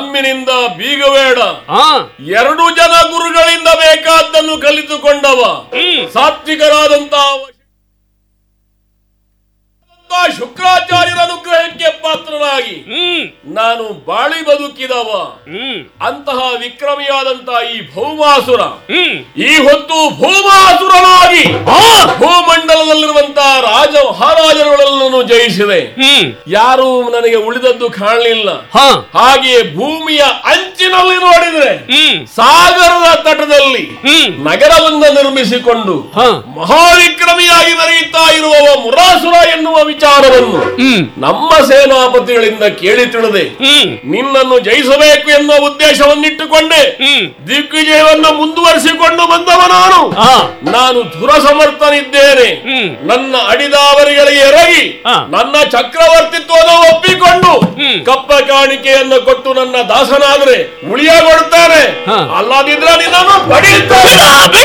ನಮ್ಮಿನಿಂದ ಬೀಗಬೇಡ ಹಾ ಎರಡು ಜನ ಗುರುಗಳಿಂದ ಬೇಕಾದ್ದನ್ನು ಕಲಿತುಕೊಂಡವ ಹ್ಮ್ ಸಾತ್ವಿಕರಾದಂತಹ ಶುಕ್ರಾಚಾರ್ಯರ ಅನುಗ್ರಹಕ್ಕೆ ಪಾತ್ರನಾಗಿ ಹ್ಮ್ ನಾನು ಬಾಳಿ ಬದುಕಿದವ ಹ್ಮ್ ಅಂತಹ ವಿಕ್ರಮಿಯಾದಂತಹ ಈ ಭೌಮಾಸುರ ಹ್ಮ್ ಈ ಹೊತ್ತು ಭೂಮಾಸುರನಾಗಿ ಆ ಭೂಮಂಡಲದಲ್ಲಿರುವಂತಹ ರಾಜ ಮಹಾರಾಜರುಗಳನ್ನು ಜಯಿಸಿದೆ ಹ್ಮ್ ಯಾರೂ ನನಗೆ ಉಳಿದದ್ದು ಕಾಣಲಿಲ್ಲ ಹಾ ಹಾಗೆಯೇ ಭೂಮಿಯ ಅಂಚಿನಲ್ಲಿ ನೋಡಿದ್ರೆ ಹ್ಮ್ ಸಾಗರದ ತಟದಲ್ಲಿ ಹ್ಮ್ ನಗರವನ್ನ ನಿರ್ಮಿಸಿಕೊಂಡು ಹಾ ಮಹಾವಿಕ್ರಮಿಯಾಗಿ ಮೆರೆಯುತ್ತಾ ಇರುವವ ಮುರಾಸುರ ಎನ್ನುವ ವಿಚಾರವನ್ನು ಹ್ಮ್ ನಮ್ಮ ಸೇನಾಪತಿಗಳಿಂದ ಕೇಳಿ ತಿಳಿದೆ ಹ್ಮ್ ನಿನ್ನನ್ನು ಜಯಿಸಬೇಕು ಎನ್ನುವ ಉದ್ದೇಶವನ್ನಿಟ್ಟುಕೊಂಡೆ ಹ್ಮ್ ದಿಗ್ವಿಜಯವನ್ನು ಮುಂದುವರಿಸಿಕೊಂಡು ಬಂದವ ನಾನು ಆ ನಾನು ಧುರಸಮರ್ಥನಿದ್ದೇನೆ ಹ್ಮ್ ನನ್ನ ಅಡಿದಾವರಿಗಳಿಗೆ ಎರಗಿ ಹಾ. ನನ್ನ ಚಕ್ರವರ್ತಿತ್ವವನ್ನು ಒಪ್ಪಿಕೊಂಡು ಹ್ಮ್. ಕಪ್ಪ ಕಾಣಿಕೆಯನ್ನು ಕೊಟ್ಟು ನನ್ನ ದಾಸನಾದ್ರೆ ಉಳಿಯಗೊಳ್ತಾನೆ ಹಾ. ಅಲ್ಲದಿದ್ರೆ ನಿನ್ನನ್ನು ಪಡೆಯುತ್ತಾನೆ